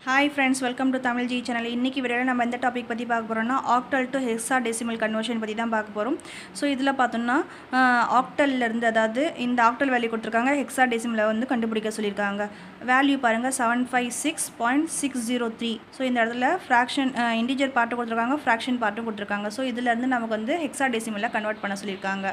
hi friends welcome to Tamil G channel இன்றைக்கி வீடியோவில் நம்ம எந்த டாபிக் பற்றி பார்க்க போகிறோம்னா octal to hexadecimal conversion பற்றி தான் பார்க்க போகிறோம் ஸோ இதில் பார்த்தோம்னா ஆக்டல்லேருந்து அதாவது இந்த ஆக்டல் வேல்யூ கொடுத்துருக்காங்க ஹெக்ஸா டெசிமலை வந்து கண்டுபிடிக்க சொல்லியிருக்காங்க வேல்யூ பாருங்கள் seven five six point six zero three so இந்த இடத்துல ஃப்ராக்ஷன் இண்டிஜர் பார்ட்டு கொடுத்துருக்காங்க ஃப்ராக்ஷன் பார்ட்டும் கொடுத்துருக்காங்க ஸோ இதிலேருந்து நமக்கு வந்து ஹெக்ஸா டெசிமலை கன்வெர்ட் பண்ண சொல்லியிருக்காங்க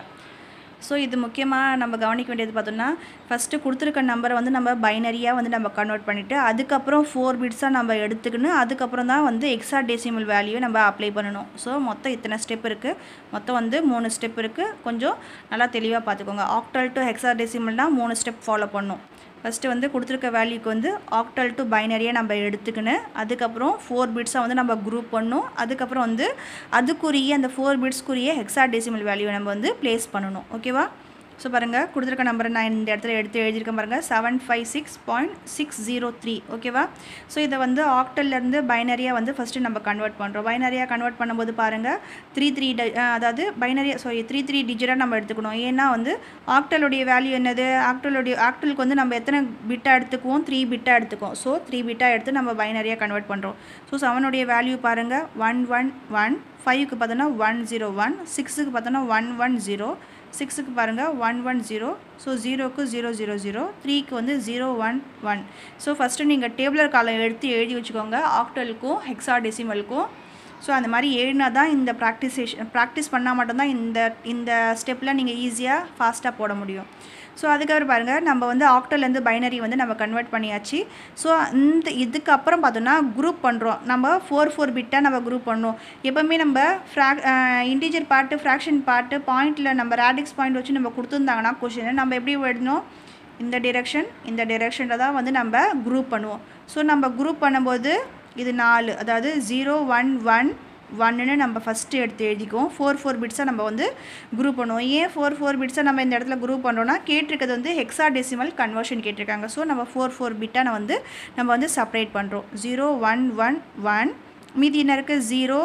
ஸோ இது முக்கியமாக நம்ம கவனிக்க வேண்டியது பார்த்தோம்னா ஃபஸ்ட்டு கொடுத்துருக்க நம்பரை வந்து நம்ம பைனரியாக வந்து நம்ம கன்வெர்ட் பண்ணிவிட்டு அதுக்கப்புறம் ஃபோர் பிட்ஸாக நம்ம எடுத்துக்கின்னு அதுக்கப்புறம் தான் வந்து எக்ஸா டெசிமல் வேல்யூ நம்ம அப்ளை பண்ணணும் ஸோ மொத்தம் இத்தனை ஸ்டெப் இருக்குது மொத்தம் வந்து மூணு ஸ்டெப் இருக்குது கொஞ்சம் நல்லா தெளிவாக பார்த்துக்கோங்க ஆக்டல் டு ஹெக்ஸா டெசிமல்னால் மூணு ஸ்டெப் ஃபாலோ பண்ணும் ஃபஸ்ட்டு வந்து கொடுத்துருக்க வேல்யூக்கு வந்து ஆக்டல் டு பைனரியாக நம்ம எடுத்துக்கின்னு அதுக்கப்புறம் ஃபோர் பிட்ஸாக வந்து நம்ம குரூப் பண்ணணும் அதுக்கப்புறம் வந்து அதுக்குரிய அந்த ஃபோர் பிட்ஸ்க்குரிய ஹெக்ஸா டெசிமல் வேல்யூ நம்ம வந்து ப்ளேஸ் பண்ணணும் ஓகேவா ஸோ பாருங்கள் கொடுத்துருக்க நம்பரை நான் இந்த இடத்துல எடுத்து எழுதியிருக்கேன் பாருங்கள் seven five six point six zero three ஓகேவா ஸோ இதை வந்து ஆக்டல்லேருந்து பைனரியாக வந்து ஃபஸ்ட்டு நம்ம கன்வெர்ட் பண்ணுறோம் பைனரியாக கன்வெர்ட் பண்ணும்போது பாருங்கள் த்ரீ த்ரீ அதாவது பைனரியாக சாரி த்ரீ த்ரீ டிஜிட்டாக நம்ம எடுத்துக்கணும் ஏன்னா வந்து ஆக்டலுடைய வேல்யூ என்னது ஆக்டலுடைய ஆக்டலுக்கு வந்து நம்ம எத்தனை பிட்டாக எடுத்துக்குவோம் த்ரீ பிட்டாக எடுத்துக்குவோம் ஸோ த்ரீ பிட்டாக எடுத்து நம்ம பைனரியாக கன்வெர்ட் பண்ணுறோம் ஸோ செவனுடைய வேல்யூ பாருங்கள் ஒன் ஒன் ஒன் ஃபைவ்க்கு பார்த்தோன்னா ஒன் ஜீரோ ஒன் சிக்ஸுக்கு பார்த்தோன்னா ஒன் ஒன் ஜீரோ சிக்ஸுக்கு பாருங்கள் ஒன் ஒன் ஜீரோ ஸோ ஜீரோக்கு ஜீரோ ஜீரோ ஜீரோ த்ரீக்கு வந்து zero one one so first நீங்கள் டேபிளர் காலம் எடுத்து எழுதி வச்சுக்கோங்க ஆக்டலுக்கும் ஹெக்ஸா டெசிமலுக்கும் ஸோ அந்த மாதிரி எழுதினா தான் இந்த ப்ராக்டிசேஷன் ப்ராக்டிஸ் பண்ணால் மட்டும்தான் இந்த இந்த ஸ்டெப்பில் நீங்கள் ஈஸியாக ஃபாஸ்ட்டாக போட முடியும் ஸோ அதுக்கப்புறம் பாருங்கள் நம்ம வந்து ஆக்டல்லேருந்து பைனரி வந்து நம்ம கன்வெர்ட் பண்ணியாச்சு ஸோ இந்த இதுக்கப்புறம் பார்த்தோன்னா குரூப் பண்ணுறோம் நம்ம ஃபோர் ஃபோர் பிட்டாக நம்ம குரூப் பண்ணோம் எப்போவுமே நம்ம ஃப்ராக் இன்டீஜர் பார்ட்டு ஃப்ராக்ஷன் பார்ட்டு பாயிண்டில் நம்ம ரேடிக்ஸ் பாயிண்ட் வச்சு நம்ம கொடுத்துருந்தாங்கன்னா கொஷின் நம்ம எப்படி எழுதணும் இந்த டிரெக்ஷன் இந்த டிரெக்ஷனில் தான் வந்து நம்ம குரூப் பண்ணுவோம் ஸோ நம்ம குரூப் பண்ணும்போது இது நாலு அதாவது ஜீரோ ஒன் ஒன் ஒன்னுன்னு நம்ம ஃபஸ்ட்டு எடுத்து எழுதிக்குவோம் ஃபோர் ஃபோர் பிட்ஸாக நம்ம வந்து குரூப் பண்ணுவோம் ஏன் ஃபோர் ஃபோர் பிட்ஸாக நம்ம இந்த இடத்துல குரூப் பண்ணுறோன்னா கேட்டிருக்கிறது வந்து ஹெக்ஸா டெசிமல் கன்வர்ஷன் கேட்டிருக்காங்க ஸோ நம்ம ஃபோர் ஃபோர் பிட்டாக நான் வந்து நம்ம வந்து செப்பரேட் பண்ணுறோம் ஜீரோ ஒன் ஒன் ஒன் மீதி என்ன இருக்குது zero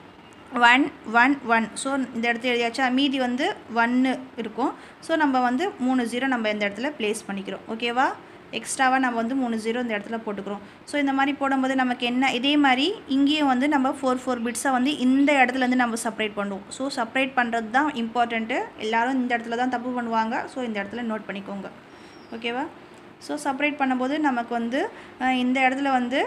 one one one so இந்த இடத்துல எழுதியாச்சா மீதி வந்து ஒன்று இருக்கும் ஸோ நம்ம வந்து மூணு ஜீரோ நம்ம இந்த இடத்துல ப்ளேஸ் பண்ணிக்கிறோம் ஓகேவா எக்ஸ்ட்ராவாக நம்ம வந்து மூணு ஜீரோ இந்த இடத்துல போட்டுக்கிறோம் ஸோ இந்த மாதிரி போடும்போது நமக்கு என்ன இதே மாதிரி இங்கேயும் வந்து நம்ம ஃபோர் ஃபோர் பிட்ஸாக வந்து இந்த இடத்துலேருந்து நம்ம செப்பரேட் பண்ணுவோம் ஸோ செப்பரேட் பண்ணுறது தான் இம்பார்ட்டண்ட்டு எல்லோரும் இந்த இடத்துல தான் தப்பு பண்ணுவாங்க ஸோ இந்த இடத்துல நோட் பண்ணிக்கோங்க ஓகேவா ஸோ செப்பரேட் பண்ணும்போது நமக்கு வந்து இந்த இடத்துல வந்து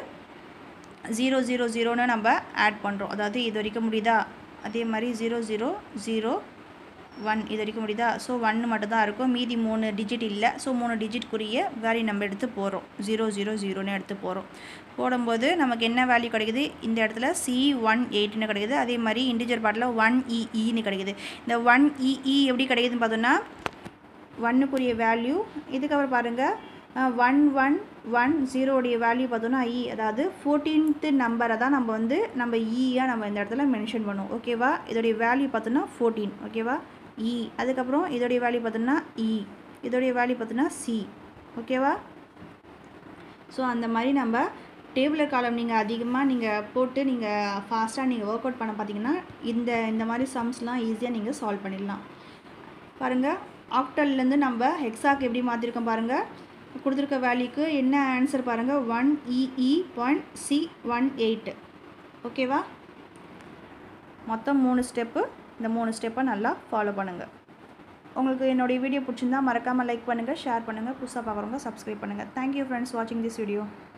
ஜீரோ ஜீரோ ஜீரோன்னு நம்ம ஆட் பண்ணுறோம் அதாவது இது வரைக்கும் முடியுதா அதே மாதிரி ஜீரோ ஜீரோ ஜீரோ ஒன் இது வரைக்கும் முடியுதா ஸோ ஒன்று மட்டும் தான் இருக்கும் மீதி மூணு டிஜிட் இல்லை ஸோ மூணு டிஜிட்குரிய வேல்யூ நம்ம எடுத்து போகிறோம் ஜீரோ ஜீரோ ஜீரோன்னு எடுத்து போகிறோம் போடும்போது நமக்கு என்ன வேல்யூ கிடைக்குது இந்த இடத்துல சி ஒன் எயிட்னு கிடைக்குது அதே மாதிரி இண்டிஜர் பார்ட்டில் ஒன் இஇன்னு கிடைக்குது இந்த ஒன் இஇ எப்படி கிடைக்குதுன்னு பார்த்தோன்னா ஒன்னுக்குரிய வேல்யூ இதுக்கப்புறம் பாருங்கள் ஒன் ஒன் ஒன் ஜீரோடைய வேல்யூ பார்த்தோன்னா இ அதாவது ஃபோர்டீன்த்து நம்பரை தான் நம்ம வந்து நம்ம ஈயாக நம்ம இந்த இடத்துல மென்ஷன் பண்ணுவோம் ஓகேவா இதோடைய வேல்யூ பார்த்தோன்னா ஃபோர்டீன் ஓகேவா இ அதுக்கப்புறம் இதோடைய வேல்யூ பார்த்தோன்னா இ இதோடைய வேல்யூ பார்த்தோன்னா சி ஓகேவா ஸோ அந்த மாதிரி நம்ம டேபிளர் காலம் நீங்கள் அதிகமாக நீங்கள் போட்டு நீங்கள் ஃபாஸ்ட்டாக நீங்கள் ஒர்க் அவுட் பண்ண பார்த்தீங்கன்னா இந்த இந்த மாதிரி சம்ஸ்லாம் ஈஸியாக நீங்கள் சால்வ் பண்ணிடலாம் பாருங்கள் ஆக்டல்லேருந்து நம்ம ஹெக்ஸாக்கு எப்படி மாற்றிருக்கோம் பாருங்கள் கொடுத்துருக்க வேல்யூக்கு என்ன ஆன்சர் பாருங்கள் one E E point C one eight ஓகேவா மொத்தம் மூணு ஸ்டெப்பு இந்த மூணு ஸ்டெப்பை நல்லா ஃபாலோ பண்ணுங்கள் உங்களுக்கு என்னுடைய வீடியோ பிடிச்சிருந்தா மறக்காமல் லைக் பண்ணுங்கள் ஷேர் பண்ணுங்கள் புதுசாக பார்க்குறவங்க சப்ஸ்கிரைப் பண்ணுங்கள் தேங்க்யூ ஃப்ரெண்ட்ஸ் வாட்சிங் திஸ் வீடியோ